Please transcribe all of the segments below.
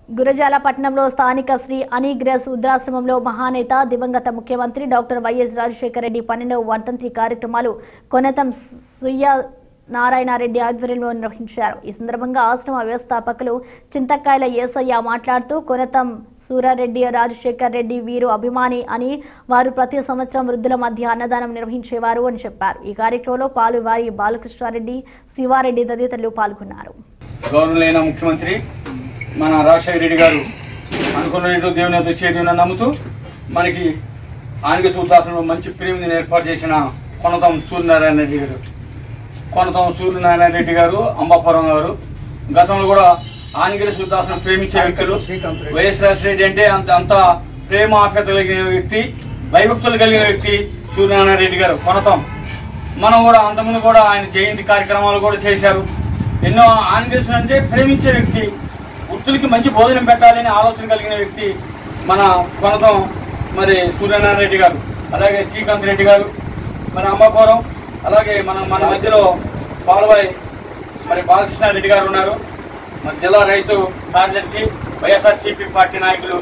గురజాల పట్టణంలో స్థానిక శ్రీ అనిగ్రస్ వృద్ధాశ్రమంలో మహానేత దివంగత ముఖ్యమంత్రి డాక్టర్ వైఎస్ రాజశేఖర రెడ్డి పన్నెండవ వర్ధంతి కార్యక్రమాలు కొనతం సుయ్య నారాయణరెడ్డి ఆధ్వర్యంలో నిర్వహించారు ఈ సందర్భంగా ఆశ్రమ వ్యవస్థాపకులు చింతకాయల ఏసయ్య మాట్లాడుతూ కొనతం సూరారెడ్డి రాజశేఖర్ రెడ్డి వీరు అభిమాని అని వారు ప్రతి సంవత్సరం వృద్ధుల మధ్య అన్నదానం నిర్వహించేవారు అని చెప్పారు ఈ కార్యక్రమంలో పాలువారి బాలకృష్ణారెడ్డి శివారెడ్డి తదితరులు పాల్గొన్నారు గౌరవనీయ ముఖ్యమంత్రి మన రాజశేఖర రెడ్డి గారు అనుకున్నట్టు దేవుని యొక్క చేతిని నమ్ముతూ మనకి ఆనిక సూత్రాసనంలో మంచి ప్రేమిని ఏర్పాటు చేసిన కొనతం సూర్యనారాయణ రెడ్డి గారు కొనతం సూర్యనారాయణ రెడ్డి గారు అంబాపురం గారు గతంలో కూడా ఆనిగిరి సూత్రాసనం ప్రేమించే వ్యక్తులు వైఎస్ రాజశేఖర రెడ్డి అంటే అంత అంత ప్రేమ ఆప్యత కలిగిన వ్యక్తి భయభక్తులు కలిగిన వ్యక్తి సూర్యనారాయణ రెడ్డి గారు కొనతం మనం కూడా అంతకుముందు కూడా ఆయన జయంతి కార్యక్రమాలు కూడా చేశారు ఎన్నో ఆంధ్రదేశం అంటే ప్రేమించే వ్యక్తి వృత్తులకి మంచి భోజనం పెట్టాలని ఆలోచన కలిగిన వ్యక్తి మన కొనతం మరి సూర్యనారాయణ రెడ్డి గారు అలాగే శ్రీకాంత్ రెడ్డి గారు మరి అమ్మాపురం అలాగే మన మన మధ్యలో పాల్వాయి మరి బాలకృష్ణారెడ్డి గారు ఉన్నారు మన జిల్లా రైతు కార్యదర్శి వైఎస్ఆర్సీపీ పార్టీ నాయకులు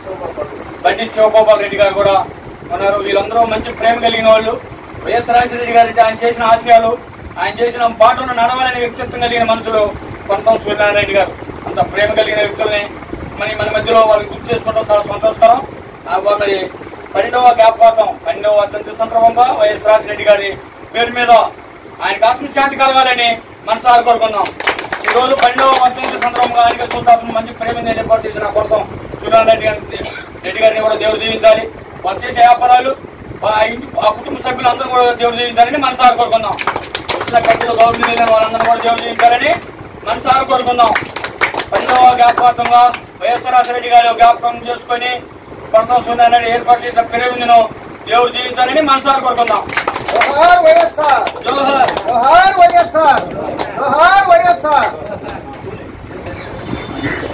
బండి శివగోపాల్ రెడ్డి గారు కూడా ఉన్నారు వీళ్ళందరూ మంచి ప్రేమ కలిగిన వాళ్ళు వైఎస్ రాజశేఖర రెడ్డి గారు అంటే ఆయన చేసిన ఆశయాలు ఆయన చేసిన బాటలో నడవాలనే వ్యక్తిత్వం కలిగిన మనుషులు కొంతం సూర్యనారాయణ రెడ్డి గారు అంత ప్రేమ కలిగిన వ్యక్తుల్ని మరి మన మధ్యలో వాళ్ళని గుర్తు చేసుకోవడం చాలా సంతోషకరం ఆ వా- మరి పన్నెండవ జ్ఞాపకార్థం పన్నెండవ వర్ధంతి సందర్భంగా వైఎస్ రాజశేఖర రెడ్డి గారి పేరు మీద ఆయనకు ఆత్మశాంతి కలగాలని మనసారి కోరుకున్నాం ఈ రోజు పన్నెండవ వర్ధంతి సందర్భంగా ఆయనకి చూద్దాం మంచి ప్రేమ ఏర్పాటు చేసిన కొడతాం సూర్యనారాయణ రెడ్డి గారిని రెడ్డి గారిని కూడా దేవుడు దీవించాలి వాళ్ళు చేసే వ్యాపారాలు ఆ ఇంటి ఆ కుటుంబ సభ్యులందరూ కూడా దేవుడు దీవించాలని మనసారి కోరుకుందాం వచ్చిన కట్టలు గౌరవ వాళ్ళందరూ కూడా దేవుడు దీవించాలని మనసారి కోరుకుందాం పన్నెండవ జ్ఞాపకార్థంగా వైఎస్ఆర్ రెడ్డి గారి జ్ఞాపకం చేసుకొని కొడతాం సూర్యనారాయణ రెడ్డి ఏర్పాటు చేసిన పిరమిదిను దేవుడు దీవించాలని మనసారి కోరుకుందాం జోహార్ వైఎస్ఆర్ జోహర్ జోహార్ వైఎస్ఆర్ జోహార్ వైఎస్ఆర్